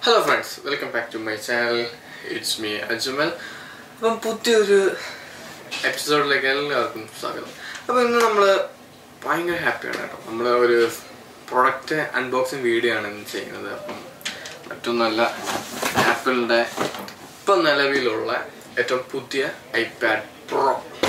hello friends welcome back to my channel it's me Ajmal അപ്പം പുതിയൊരു എപ്പിസോഡിലേക്ക് എല്ലാവർക്കും സ്വാഗതം അപ്പോൾ ഇന്ന് നമ്മൾ ഭയങ്കര ഹാപ്പിയാണ് കേട്ടോ നമ്മൾ ഒരു പ്രൊഡക്റ്റ് അൺബോക്സിങ് വീഡിയോ ആണ് ഇന്ന് ചെയ്യുന്നത് അപ്പം മറ്റൊന്നല്ല ആപ്പിളിൻ്റെ ഇപ്പം നിലവിലുള്ള ഏറ്റവും പുതിയ ഐപാഡ് പ്രോ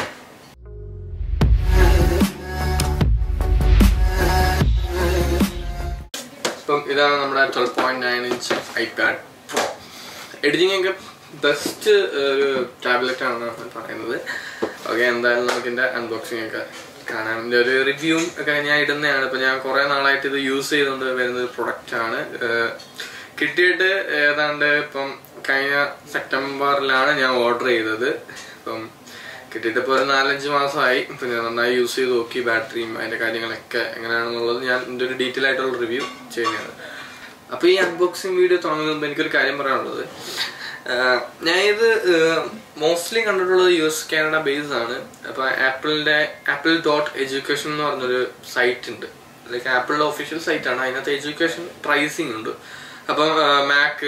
ഇപ്പം ഇതാണ് നമ്മുടെ twelve point nine inch iPad pro editing ഒക്കെ ബെസ്റ്റ് ഒരു ടാബ്ലറ്റ് ആണെന്നാണ് പറയുന്നത് ഓക്കെ എന്തായാലും നമുക്ക് ഇതിന്റെ അൺബോക്സിംഗ് ഒക്കെ കാണാം ഇതിന്റെ ഒരു റിവ്യൂവും ഒക്കെ ഞാൻ ഇടുന്നതാണ് ഇപ്പൊ ഞാൻ കുറെ നാളായിട്ട് ഇത് യൂസ് ചെയ്തുകൊണ്ട് വരുന്ന ഒരു പ്രൊഡക്റ്റ് ആണ് ഏഹ് കിട്ടിയിട്ട് ഏതാണ്ട് ഇപ്പം കഴിഞ്ഞ സെപ്റ്റംബറിലാണ് ഞാൻ ഓർഡർ ചെയ്തത് ഇപ്പം കിട്ടിയിട്ട് ഇപ്പോൾ ഒരു നാലഞ്ച് മാസമായി പിന്നെ നന്നായി യൂസ് ചെയ്ത് നോക്കി ബാറ്ററിയും അതിന്റെ കാര്യങ്ങളൊക്കെ എങ്ങനെയാണെന്നുള്ളത് ഞാൻ ഇതിന്റെ ഒരു ഡീറ്റെയിൽ ആയിട്ടുള്ള റിവ്യൂ ചെയ്യുന്നതാണ് അപ്പൊ ഈ അൺബോക്സിംഗ് വീഡിയോ തുടങ്ങുന്നതിന് മുമ്പ് എനിക്കൊരു കാര്യം പറയാനുള്ളത് ആഹ് ഞാൻ ഇത് മോസ്റ്റ്ലി കണ്ടിട്ടുള്ളത് യു എസ് കാനഡ ബേസ് ആണ് അപ്പൊ ആപ്പിളിന്റെ ആപ്പിൾ ഡോട്ട് എഡ്യൂക്കേഷൻ എന്ന് പറഞ്ഞൊരു സൈറ്റ് ഉണ്ട് ലൈക്ക് ആപ്പിളിന്റെ ഒഫീഷ്യൽ സൈറ്റ് ആണ് അതിനകത്ത് എഡ്യൂക്കേഷൻ പ്രൈസിങ് ഉണ്ട് അപ്പം മാക്ക്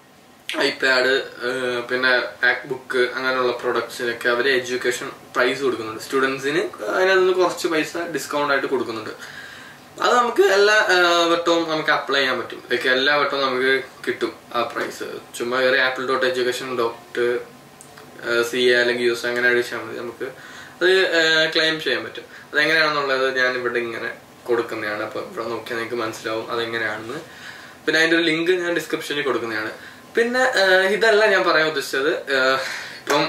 ഐപാഡ് പിന്നെ മാക് ബുക്ക് അങ്ങനെയുള്ള പ്രൊഡക്ട്സിനൊക്കെ അവർ എഡ്യൂക്കേഷൻ പ്രൈസ് കൊടുക്കുന്നുണ്ട് സ്റ്റുഡൻസിന് അതിനകത്ത് നിന്ന് കുറച്ച് പൈസ ഡിസ്കൗണ്ട് ആയിട്ട് കൊടുക്കുന്നുണ്ട് അത് നമുക്ക് എല്ലാ ആ, വട്ടവും നമുക്ക് അപ്ലൈ ചെയ്യാൻ പറ്റും ലൈക്ക് എല്ലാ വട്ടവും നമുക്ക് കിട്ടും ആ പ്രൈസ് ചുമ്മാ വേറെ Apple dot education dot C A അല്ലെങ്കിൽ യൂസ് അങ്ങനെ അടിച്ചാൽ മതി നമുക്ക് അത് ക്ലെയിം ചെയ്യാൻ പറ്റും അതെങ്ങനെയാണെന്നുള്ളത് ഞാൻ ഇവിടെ ഇങ്ങനെ കൊടുക്കുന്നതാണ് അപ്പൊ ഇവിടെ നോക്കിയാൽ നിങ്ങൾക്ക് മനസ്സിലാവും അതെങ്ങനെയാണെന്ന് പിന്നെ അതിന്റെ ഒരു ലിങ്ക് ഞാൻ ഡിസ്ക്രിപ്ഷനിൽ കൊടുക്കുന്നതാണ് പിന്നെ ആ, ഇതല്ല ഞാൻ പറയാൻ ഉദ്ദേശിച്ചത് ആ, ഇപ്പം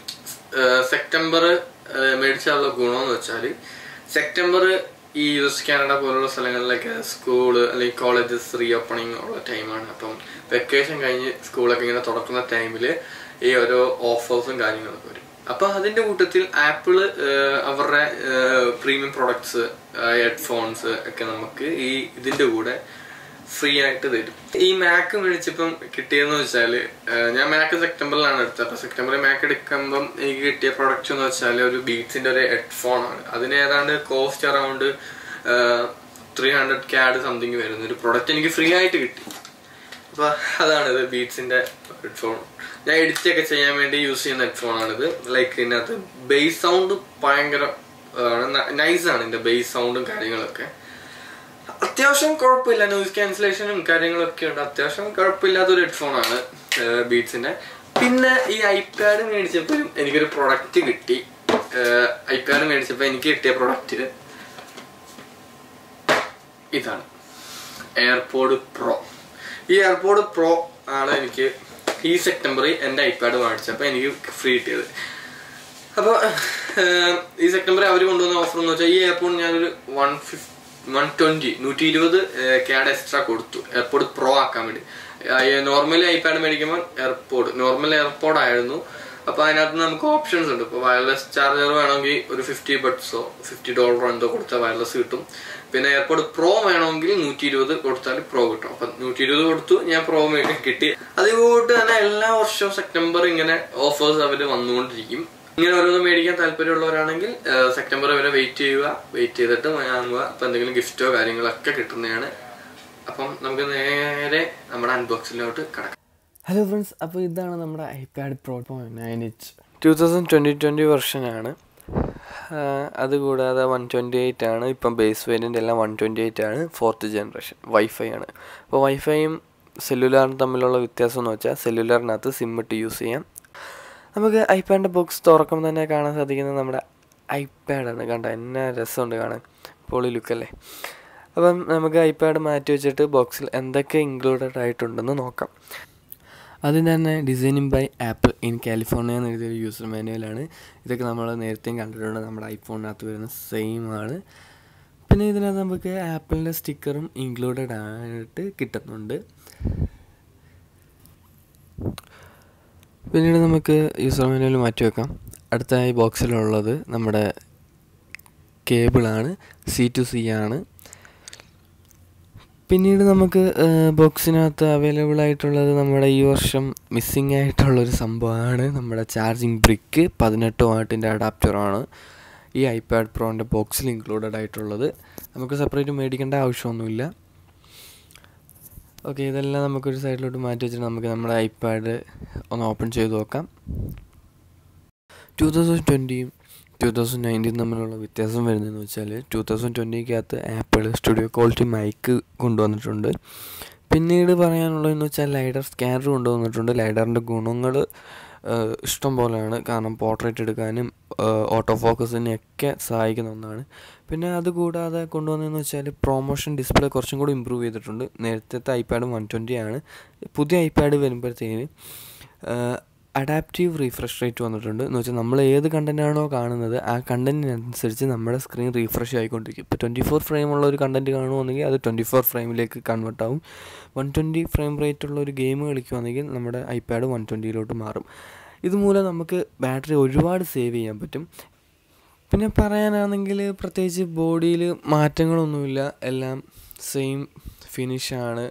സെപ്റ്റംബർ മേടിച്ചാലുള്ള ഗുണമെന്ന് വെച്ചാൽ സെപ്റ്റംബർ ഈ യു എസ് കാനഡ പോലുള്ള സ്ഥലങ്ങളിലൊക്കെ സ്കൂള് അല്ലെങ്കിൽ കോളേജസ് റീ ഓപ്പണിംഗ് ഉള്ള ടൈമാണ് അപ്പം വെക്കേഷൻ കഴിഞ്ഞ് സ്കൂളൊക്കെ ഇങ്ങനെ തുറക്കുന്ന ടൈമിൽ ഈ ഓരോ ഓഫേഴ്സും കാര്യങ്ങളൊക്കെ വരും അപ്പൊ അതിന്റെ കൂട്ടത്തിൽ ആപ്പിള് അവരുടെ പ്രീമിയം പ്രൊഡക്ട്സ് ഹെഡ്ഫോൺസ് ഒക്കെ നമുക്ക് ഈ ഇതിന്റെ കൂടെ ഫ്രീ ആയിട്ട് തരും ഈ മാക്ക് മേടിച്ചപ്പം കിട്ടിയെന്ന് വെച്ചാല് ഏഹ് ഞാൻ മാക്ക് സെപ്റ്റംബറിലാണ് എടുത്തത് അപ്പൊ സെപ്റ്റംബറിൽ മാക്ക് എടുക്കുമ്പം എനിക്ക് കിട്ടിയ പ്രൊഡക്റ്റ് എന്ന് വെച്ചാൽ ഒരു ബീറ്റ്സിന്റെ ഒരു ഹെഡ്ഫോൺ ആണ് അതിന് ഏതാണ്ട് cost around three hundred CAD something വരുന്ന ഒരു പ്രൊഡക്റ്റ് എനിക്ക് ഫ്രീ ആയിട്ട് കിട്ടി അപ്പൊ അതാണിത് ബീറ്റ്സിന്റെ ഹെഡ്ഫോൺ ഞാൻ എഡിറ്റ് ഒക്കെ ചെയ്യാൻ വേണ്ടി യൂസ് ചെയ്യുന്ന ഹെഡ്ഫോൺ ആണിത് ലൈക്ക് ഇതിനകത്ത് ബേസ് സൗണ്ട് ഭയങ്കര നൈസ് ആണ് ഇതിന്റെ ബേസ് സൗണ്ടും കാര്യങ്ങളൊക്കെ അത്യാവശ്യം കുഴപ്പമില്ല നോയിസ് ക്യാൻസലേഷനും കാര്യങ്ങളൊക്കെ ഉണ്ട് അത്യാവശ്യം കുഴപ്പമില്ലാത്തൊരു ഹെഡ്ഫോൺ ആണ് ബീറ്റ്സിന്റെ പിന്നെ ഈ ഐപാഡ് മേടിച്ചപ്പോഴും എനിക്കൊരു പ്രൊഡക്റ്റ് കിട്ടി ഐപാഡ് മേടിച്ചപ്പോൾ എനിക്ക് കിട്ടിയ പ്രൊഡക്റ്റ് ഇതാണ് എയർപോഡ് പ്രോ ഈ എയർപോഡ് പ്രോ ആണ് എനിക്ക് ഈ സെപ്റ്റംബറിൽ എൻ്റെ ഐപാഡ് മേടിച്ചപ്പോൾ എനിക്ക് ഫ്രീ കിട്ടിയത് അപ്പോൾ ഈ സെപ്റ്റംബറിൽ അവർ കൊണ്ടുവന്ന ഓഫർ എന്ന് വെച്ചാൽ ഈ എയർപോഡ് ഞാനൊരു വൺ ഫിഫ്റ്റി വൺ ട്വന്റി നൂറ്റി ഇരുപത് ക്യാഡ് എക്സ്ട്രാ കൊടുത്തു എയർപോഡ് പ്രോ ആക്കാൻ വേണ്ടി നോർമലി ഐപാഡ് മേടിക്കുമ്പോൾ എയർപോഡ് നോർമൽ എയർപോഡ് ആയിരുന്നു അപ്പൊ അതിനകത്ത് നമുക്ക് ഓപ്ഷൻസ് ഉണ്ട് ഇപ്പൊ വയർലെസ് ചാർജർ വേണമെങ്കിൽ ഒരു ഫിഫ്റ്റി ബഡ്സോ ഫിഫ്റ്റി ഡോളറോ എന്തോ കൊടുത്താൽ വയർലെസ് കിട്ടും പിന്നെ എയർപോഡ് പ്രോ വേണമെങ്കിൽ നൂറ്റി ഇരുപത് കൊടുത്താൽ പ്രോ കിട്ടും അപ്പൊ നൂറ്റി ഇരുപത് കൊടുത്തു ഞാൻ പ്രോ കിട്ടി അതുകൂട്ട് തന്നെ എല്ലാ വർഷവും സെപ്റ്റംബർ ഇങ്ങനെ ഓഫേഴ്സ് അവർ വന്നുകൊണ്ടിരിക്കും ഇങ്ങനെ ഓരോന്ന് മേടിക്കാൻ താല്പര്യമുള്ളവരാണെങ്കിൽ സെപ്റ്റംബർ വരെ വെയിറ്റ് ചെയ്യുക വെയിറ്റ് ചെയ്തിട്ട് വാങ്ങുക അപ്പൊ എന്തെങ്കിലും ഗിഫ്റ്റോ കാര്യങ്ങളൊക്കെ കിട്ടുന്നതാണ് അപ്പം നമുക്ക് നേരെ നമ്മുടെ അൺബോക്സിലോട്ട് കിടക്കാം ഹലോ ഫ്രണ്ട്സ് അപ്പോൾ ഇതാണ് നമ്മുടെ iPad pro nine inch two thousand twenty twenty വെർഷനാണ് അതുകൂടാതെ വൺ ട്വൻറ്റി എയ്റ്റ് ആണ് ഇപ്പം ബേസ് വേരിയൻ്റ് എല്ലാം വൺ ട്വൻറ്റി എയ്റ്റ് ആണ് ഫോർത്ത് ജനറേഷൻ വൈഫൈ ആണ് അപ്പോൾ വൈഫൈയും സെല്ലുലാറും തമ്മിലുള്ള വ്യത്യാസം എന്ന് വെച്ചാൽ സെല്ലുലാറിനകത്ത് സിം ഇട്ട് യൂസ് ചെയ്യാം നമുക്ക് ഐപാഡിൻ്റെ ബോക്സ് തുറക്കുമ്പോൾ തന്നെ കാണാൻ സാധിക്കുന്നത് നമ്മുടെ ഐപാഡാണ് കണ്ട എന്നാ രസമുണ്ട് കാണാൻ പൊളി ലുക്കല്ലേ അപ്പം നമുക്ക് ഐപാഡ് മാറ്റി വെച്ചിട്ട് ബോക്സിൽ എന്തൊക്കെ ഇൻക്ലൂഡഡ് ആയിട്ടുണ്ടെന്ന് നോക്കാം അതിന് തന്നെ designing by Apple in California എന്ന് എഴുതിയൊരു യൂസർ മാനുവലാണ് ഇതൊക്കെ നമ്മൾ നേരത്തെയും കണ്ടിട്ടുണ്ട് നമ്മുടെ ഐഫോണിനകത്ത് വരുന്ന സെയിം ആണ് പിന്നെ ഇതിനകത്ത് നമുക്ക് ആപ്പിളിൻ്റെ സ്റ്റിക്കറും ഇൻക്ലൂഡഡ് ആയിട്ട് കിട്ടുന്നുണ്ട് പിന്നീട് നമുക്ക് യൂസർ മാനുവൽ മാറ്റി വെക്കാം അടുത്തായി ബോക്സിലുള്ളത് നമ്മുടെ കേബിളാണ് സി ടു സി ആണ് പിന്നീട് നമുക്ക് ബോക്സിനകത്ത് അവൈലബിൾ ആയിട്ടുള്ളത് നമ്മുടെ ഈ വർഷം മിസ്സിങ് ആയിട്ടുള്ളൊരു സംഭവമാണ് നമ്മുടെ ചാർജിങ് ബ്രിക്ക് പതിനെട്ട് വാട്ടിൻ്റെ അഡാപ്റ്ററാണ് ഈ ഐപാഡ് പ്രോൻ്റെ ബോക്സിൽ ഇൻക്ലൂഡഡ് ആയിട്ടുള്ളത് നമുക്ക് സെപ്പറേറ്റ് മേടിക്കേണ്ട ആവശ്യമൊന്നുമില്ല ഓക്കെ ഇതെല്ലാം നമുക്കൊരു സൈഡിലോട്ട് മാറ്റി വെച്ചിട്ട് നമുക്ക് നമ്മുടെ ഐപാഡ് ഒന്ന് ഓപ്പൺ ചെയ്ത് നോക്കാം ടു തൗസൻഡ് ട്വൻറ്റിയും ടു തൗസൻഡ് നയൻറ്റീൻ തമ്മിലുള്ള വ്യത്യാസം വരുന്നതെന്ന് വെച്ചാൽ ടു തൗസൻഡ് ട്വൻറ്റിക്കകത്ത് ആപ്പിൾ സ്റ്റുഡിയോ ക്വാളിറ്റി മൈക്ക് കൊണ്ടുവന്നിട്ടുണ്ട് പിന്നീട് പറയാനുള്ളതെന്ന് വെച്ചാൽ ലൈഡർ സ്കാനർ കൊണ്ടുവന്നിട്ടുണ്ട് ലൈഡറിൻ്റെ ഗുണങ്ങൾ ഇഷ്ടം പോലെയാണ് കാരണം പോർട്രേറ്റ് എടുക്കാനും ഓട്ടോ ഫോക്കസിനെയൊക്കെ സഹായിക്കുന്ന ഒന്നാണ് പിന്നെ അതുകൂടാതെ കൊണ്ടുവന്നതെന്ന് വെച്ചാൽ പ്രൊമോഷൻ ഡിസ്പ്ലേ കുറച്ചും കൂടി ഇമ്പ്രൂവ് ചെയ്തിട്ടുണ്ട് നേരത്തെ ഐപാഡ് വൺ ട്വൻറ്റി ആണ് പുതിയ ഐപാഡ് വരുമ്പോഴത്തേന് അഡാപ്റ്റീവ് റീഫ്രഷ് റേറ്റ് വന്നിട്ടുണ്ട് എന്ന് വെച്ചാൽ നമ്മൾ ഏത് കണ്ടൻറ്റാണോ കാണുന്നത് ആ കണ്ടൻറ്റിനനുസരിച്ച് നമ്മുടെ സ്ക്രീൻ റീഫ്രഷ് ആയിക്കൊണ്ടിരിക്കും ഇപ്പോൾ ട്വൻറ്റി ഫോർ ഫ്രെയിമുള്ള ഒരു കണ്ടൻറ്റ് കാണുവാണെങ്കിൽ അത് ട്വൻറ്റി ഫോർ ഫ്രെയിമിലേക്ക് കൺവേർട്ട് ആവും വൺ ട്വൻറ്റി ഫ്രെയിം റേറ്റ് ഉള്ള ഒരു ഗെയിം കളിക്കുവാണെങ്കിൽ നമ്മുടെ ഐപാഡ് വൺ ട്വൻറ്റിയിലോട്ട് മാറും ഇതുമൂലം നമുക്ക് ബാറ്ററി ഒരുപാട് സേവ് ചെയ്യാൻ പറ്റും പിന്നെ പറയാനാണെങ്കിൽ പ്രത്യേകിച്ച് ബോഡിയിൽ മാറ്റങ്ങളൊന്നുമില്ല എല്ലാം സെയിം ഫിനിഷാണ്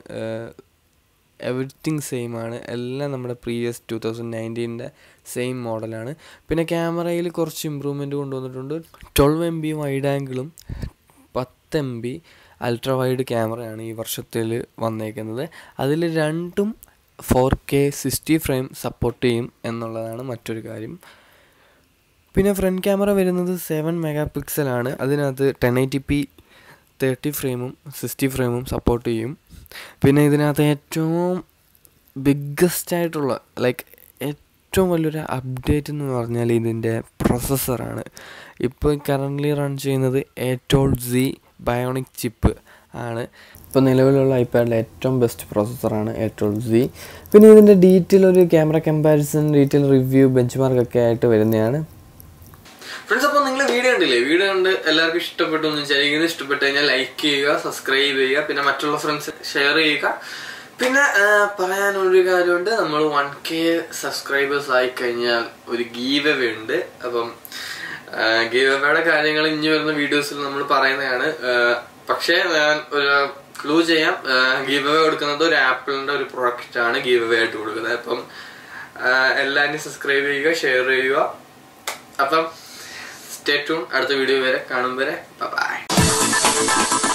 എവറിത്തിങ് സെയിം ആണ് എല്ലാം നമ്മുടെ പ്രീവിയസ് ടു തൗസൻഡ് നയൻറ്റീൻ്റെ സെയിം മോഡലാണ് പിന്നെ ക്യാമറയിൽ കുറച്ച് ഇമ്പ്രൂവ്മെൻറ്റ് കൊണ്ടുവന്നിട്ടുണ്ട് ട്വൽവ് എം ബി വൈഡ് ആംഗിളും പത്ത് എം ബി അൾട്രാ വൈഡ് ക്യാമറയാണ് ഈ വർഷത്തിൽ വന്നേക്കുന്നത് അതിൽ രണ്ടും four K sixty frame support ചെയ്യും എന്നുള്ളതാണ് മറ്റൊരു കാര്യം പിന്നെ ഫ്രണ്ട് ക്യാമറ വരുന്നത് സെവൻ മെഗാ പിക്സലാണ് അതിനകത്ത് ടെൻ എയ്റ്റി പി തേർട്ടി ഫ്രെയിമും സിക്സ്റ്റി ഫ്രെയിമും സപ്പോർട്ട് ചെയ്യും പിന്നെ ഇതിനകത്ത് ഏറ്റവും ബിഗ്ഗസ്റ്റ് ആയിട്ടുള്ള ലൈക്ക് ഏറ്റവും വലിയൊരു അപ്ഡേറ്റ് എന്ന് പറഞ്ഞാൽ ഇതിൻ്റെ പ്രൊസസ്സറാണ് ഇപ്പോൾ കറൻ്റ്ലി റൺ ചെയ്യുന്നത് ഏറ്റോൾ സി ബയോണിക് ചിപ്പ് ആണ് ഇപ്പോൾ നിലവിലുള്ള ഐപാഡിലെ ഏറ്റവും ബെസ്റ്റ് പ്രോസസ്സറാണ് ഏറ്റോൾ സി പിന്നെ ഇതിൻ്റെ ഡീറ്റെയിൽ ഒരു camera comparison detail review bench മാർക്കൊക്കെ ആയിട്ട് വരുന്നതാണ് ഫ്രണ്ട്സ് അപ്പോൾ നിങ്ങൾ വീഡിയോ കണ്ടില്ലേ വീഡിയോ കണ്ട് എല്ലാവർക്കും ഇഷ്ടപ്പെട്ടു എന്ന് വിചാരിക്കുന്നത് ഇഷ്ടപ്പെട്ട് കഴിഞ്ഞാൽ ലൈക്ക് ചെയ്യുക സബ്സ്ക്രൈബ് ചെയ്യുക പിന്നെ മറ്റുള്ള ഫ്രണ്ട്സ് ഷെയർ ചെയ്യുക പിന്നെ പറയാനൊരു കാര്യമുണ്ട് നമ്മൾ വൺ കെ സബ്സ്ക്രൈബേഴ്സ് ആയി കഴിഞ്ഞാൽ ഒരു ഗീവ് അവേ ഉണ്ട് അപ്പം ഗീവ് അവയുടെ കാര്യങ്ങൾ ഇനി വരുന്ന വീഡിയോസിൽ നമ്മൾ പറയുന്നതാണ് പക്ഷേ ഞാൻ ഒരു ക്ലൂ ചെയ്യാം ഗീവ് അവേ കൊടുക്കുന്നത് ഒരു ആപ്പിളിന്റെ ഒരു പ്രൊഡക്റ്റ് ആണ് ഗീവ് അവേ ആയിട്ട് കൊടുക്കുന്നത് അപ്പം എല്ലാവരും സബ്സ്ക്രൈബ് ചെയ്യുക ഷെയർ ചെയ്യുക അപ്പം സ്റ്റേ ട്യൂൺ അടുത്ത വീഡിയോ വരെ കാണും വരെ ബൈ